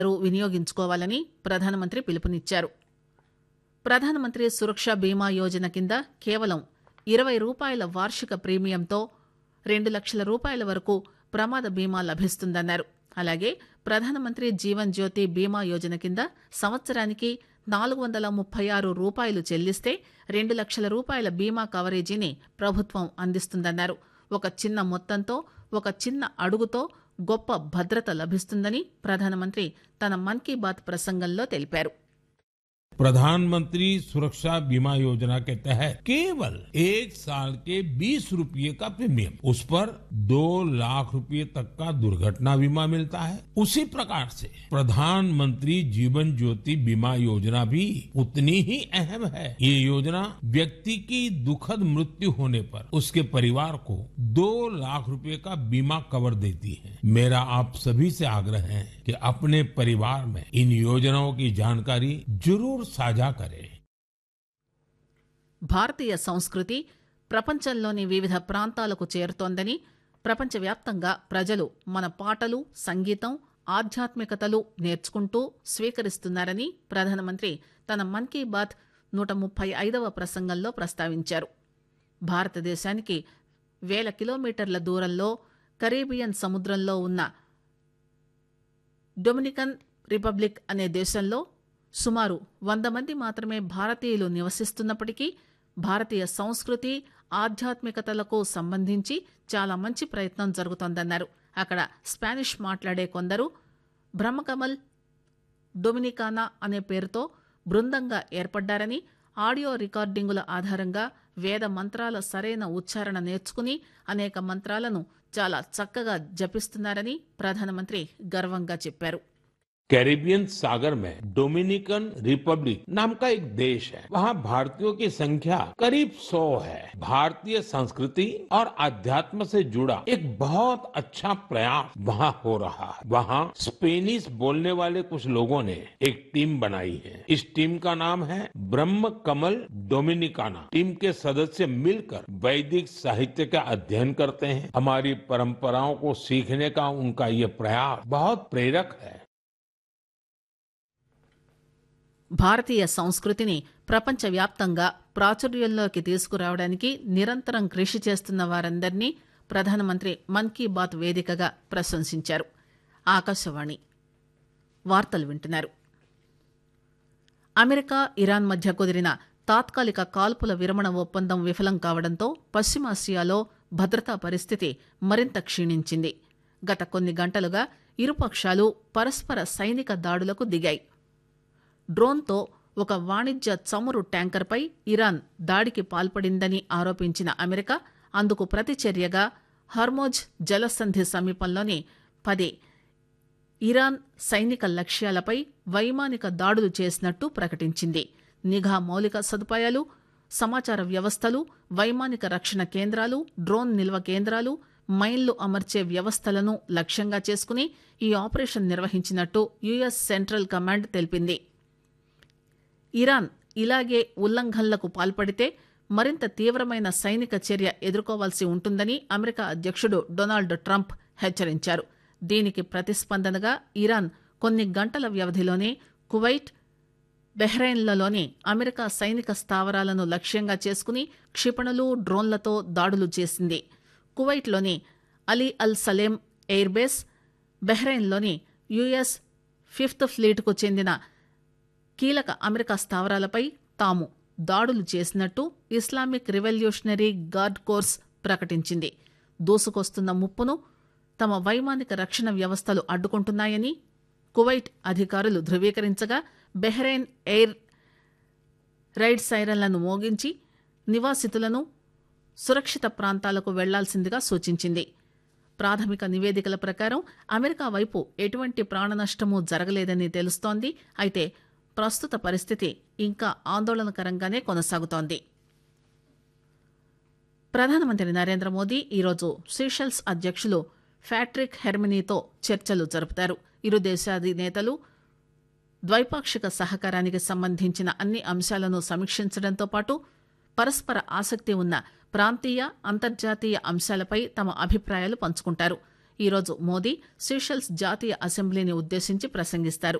అందరూ వినియోగించుకోవాలని ప్రధానమంత్రి పిలుపునిచ్చారు ప్రధానమంత్రి సురక్ష బీమా యోజన కింద కేవలం ఇరవై రూపాయల వార్షిక ప్రీమియంతో రెండు లక్షల రూపాయల వరకు ప్రమాద బీమా లభిస్తుందన్నారు అలాగే ప్రధానమంత్రి జీవన్ జ్యోతి బీమా యోజన కింద సంవత్సరానికి నాలుగు వందల ముప్పై ఆరు రూపాయలు చెల్లిస్తే రెండు లక్షల రూపాయల బీమా కవరేజీని ప్రభుత్వం అందిస్తుందన్నారు ఒక చిన్న మొత్తంతో ఒక చిన్న అడుగుతో గొప్ప భద్రత లభిస్తుందని ప్రధానమంత్రి తన మన్ కీ బాత్ ప్రసంగంలో తెలిపారు प्रधानमंत्री सुरक्षा बीमा योजना के तहत केवल एक साल के बीस रूपये का प्रीमियम उस पर दो लाख रुपए तक का दुर्घटना बीमा मिलता है उसी प्रकार से प्रधानमंत्री जीवन ज्योति बीमा योजना भी उतनी ही अहम है ये योजना व्यक्ति की दुखद मृत्यु होने पर उसके परिवार को दो लाख रुपए का बीमा कवर देती है मेरा आप सभी से आग्रह है कि अपने परिवार में इन योजनाओं की जानकारी जरूर साझा करें భారతీయ సంస్కృతి ప్రపంచంలోని వివిధ ప్రాంతాలకు చేరుతోందని ప్రపంచవ్యాప్తంగా ప్రజలు మన పాటలు సంగీతం ఆధ్యాత్మికతలు నేర్చుకుంటూ స్వీకరిస్తున్నారని ప్రధానమంత్రి తన మన్ కీ బాత్ నూట ముప్పై ఐదవ ప్రసంగంలో ప్రస్తావించారు భారతదేశానికి వేల కిలోమీటర్ల దూరంలో కరీబియన్ సముద్రంలో ఉన్న డొమినికన్ రిపబ్లిక్ అనే దేశంలో సుమారు వంద మంది మాత్రమే భారతీయులు నివసిస్తున్నప్పటికీ భారతీయ సంస్కృతి ఆధ్యాత్మికతలకు సంబంధించి చాలా మంచి ప్రయత్నం జరుగుతోందన్నారు అక్కడ స్పానిష్ మాట్లాడే కొందరు బ్రహ్మకమల్ డొమినికానా అనే పేరుతో బృందంగా ఏర్పడ్డారని ఆడియో రికార్డింగుల ఆధారంగా వేద మంత్రాల సరైన ఉచ్చారణ నేర్చుకుని అనేక మంత్రాలను చాలా చక్కగా జపిస్తున్నారని ప్రధానమంత్రి గర్వంగా చెప్పారు कैरिबियन सागर में डोमिनिकन रिपब्लिक नाम का एक देश है वहाँ भारतीयों की संख्या करीब 100 है भारतीय संस्कृति और अध्यात्म से जुड़ा एक बहुत अच्छा प्रयास वहाँ हो रहा है वहाँ स्पेनिश बोलने वाले कुछ लोगों ने एक टीम बनाई है इस टीम का नाम है ब्रह्म कमल डोमिनिकाना टीम के सदस्य मिलकर वैदिक साहित्य का अध्ययन करते हैं हमारी परंपराओं को सीखने का उनका ये प्रयास बहुत प्रेरक है భారతీయ సంస్కృతిని ప్రపంచవ్యాప్తంగా ప్రాచుర్యంలోకి తీసుకురావడానికి నిరంతరం కృషి చేస్తున్న వారందరినీ ప్రధానమంత్రి మన్ కీ బాత్ వేదికగా ప్రశంసించారు ఆకాశవాణి వార్తలు వింటున్నారు అమెరికా ఇరాన్ మధ్య కుదిరిన తాత్కాలిక కాల్పుల విరమణ ఒప్పందం విఫలం కావడంతో పశ్చిమాసియాలో భద్రతా పరిస్థితి మరింత క్షీణించింది గత కొన్ని గంటలుగా ఇరుపక్షాలు పరస్పర సైనిక దాడులకు దిగాయి డ్రోన్తో ఒక వాణిజ్య చమురు ట్యాంకర్పై ఇరాన్ దాడికి పాల్పడిందని ఆరోపించిన అమెరికా అందుకు ప్రతిచర్యగా హర్మోజ్ జలసంధి సమీపంలోని పది ఇరాన్ సైనిక లక్ష్యాలపై వైమానిక దాడులు చేసినట్టు ప్రకటించింది నిఘా మౌలిక సదుపాయాలు సమాచార వ్యవస్థలు వైమానిక రక్షణ కేంద్రాలు డ్రోన్ నిల్వ కేంద్రాలు మైన్లు అమర్చే వ్యవస్థలను లక్ష్యంగా చేసుకుని ఈ ఆపరేషన్ నిర్వహించినట్టు యుఎస్ సెంట్రల్ కమాండ్ తెలిపింది ఇరాన్ ఇలాగే ఉల్లంఘనలకు పాల్పడితే మరింత తీవ్రమైన సైనిక చర్య ఎదుర్కోవాల్సి ఉంటుందని అమెరికా అధ్యక్షుడు డొనాల్డ్ ట్రంప్ హెచ్చరించారు దీనికి ప్రతిస్పందనగా ఇరాన్ కొన్ని గంటల వ్యవధిలోనే కువైట్ బెహ్రెయిన్లలోని అమెరికా సైనిక స్థావరాలను లక్ష్యంగా చేసుకుని క్షిపణులు డ్రోన్లతో దాడులు చేసింది కువైట్లోని Ali Al Salem air base బెహ్రెయిన్లోని యుఎస్ ఫిఫ్త్ ఫ్లీట్కు చెందిన కీలక అమెరికా స్థావరాలపై తాము దాడులు చేసినట్టు ఇస్లామిక్ రివల్యూషనరీ గార్డ్ కోర్స్ ప్రకటించింది దూసుకొస్తున్న ముప్పును తమ వైమానిక రక్షణ వ్యవస్థలు అడ్డుకుంటున్నాయని కువైట్ అధికారులు ధృవీకరించగా బెహ్రెయిన్ ఎయిర్ రైడ్ సైరన్లను మోగించి నివాసితులను సురక్షిత ప్రాంతాలకు వెళ్లాల్సిందిగా సూచించింది ప్రాథమిక నివేదికల ప్రకారం అమెరికా వైపు ఎటువంటి ప్రాణనష్టమూ జరగలేదని తెలుస్తోంది అయితే ప్రస్తుత పరిస్థితి ఇంకా ఆందోళనకరంగానే కొనసాగుతోంది ప్రధానమంత్రి నరేంద్ర మోదీ ఈరోజు సీషెల్స్ అధ్యక్షులు ఫ్యాట్రిక్ హెర్మినీతో చర్చలు జరుపుతారు ఇరు దేశాధినేతలు ద్వైపాక్షిక సహకారానికి సంబంధించిన అన్ని అంశాలను సమీక్షించడంతో పాటు పరస్పర ఆసక్తి ఉన్న ప్రాంతీయ అంతర్జాతీయ అంశాలపై తమ అభిప్రాయాలు పంచుకుంటారు ఈరోజు మోదీ సీషెల్స్ జాతీయ అసెంబ్లీని ఉద్దేశించి ప్రసంగిస్తారు